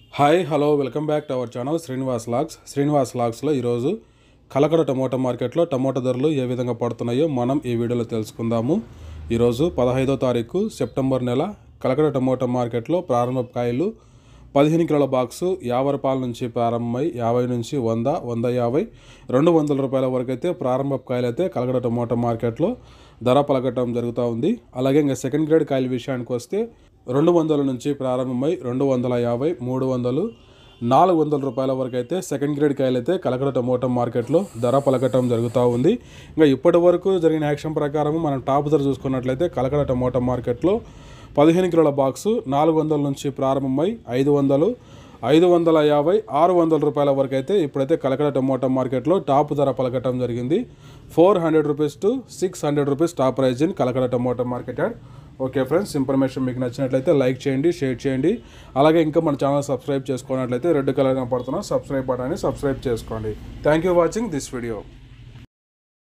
hi hello welcome back to our channel Srinivas logs Srinivas లాగ్స్లో ఈరోజు Kalakada tomato మార్కెట్లో టమోటా ధరలు ఏ విధంగా పడుతున్నాయో మనం ఈ వీడియోలో తెలుసుకుందాము ఈరోజు పదహైదో తారీఖు సెప్టెంబర్ నెల కలకడ టమోటా మార్కెట్లో ప్రారంభ కాయలు పదిహేను కిలోల బాక్సు యాభై రూపాయల నుంచి ప్రారంభమై యాభై నుంచి వంద వంద యాభై రెండు వందల రూపాయల వరకు అయితే ప్రారంభ కాయలు అయితే కలకడ టమోటా మార్కెట్లో ధర పలకటం జరుగుతూ ఉంది అలాగే ఇంకా సెకండ్ గ్రేడ్ కాయల విషయానికి వస్తే రెండు వందల నుంచి ప్రారంభమై రెండు వందల యాభై మూడు వందలు నాలుగు వందల రూపాయల వరకు అయితే సెకండ్ గ్రేడ్ కాయలు అయితే కలకడ టమోటా మార్కెట్లో ధర పలకటం జరుగుతూ ఉంది ఇంకా ఇప్పటి వరకు జరిగిన యాక్షన్ ప్రకారం మనం టాప్ ధర చూసుకున్నట్లయితే కలకడ టమోటా మార్కెట్లో పదిహేను కిలోల బాక్సు నాలుగు వందల నుంచి ప్రారంభమై ఐదు వందలు ఐదు వందల యాభై ఆరు వందల రూపాయల వరకు అయితే ఇప్పుడైతే కలకడ టమోటా మార్కెట్లో టాప్ ధర పలకటం జరిగింది four hundred rupees to six hundred rupees top price in Kalakada tomato market yard okay friends information మీకు నచ్చినట్లయితే లైక్ చేయండి షేర్ చేయండి అలాగే ఇంకా మన ఛానల్ సబ్స్క్రైబ్ చేసుకున్నట్లయితే రెడ్ కలర్ కనపడుతున్న సబ్స్క్రైబ్ బటన్ని సబ్స్క్రైబ్ చేసుకోండి thank you watching this video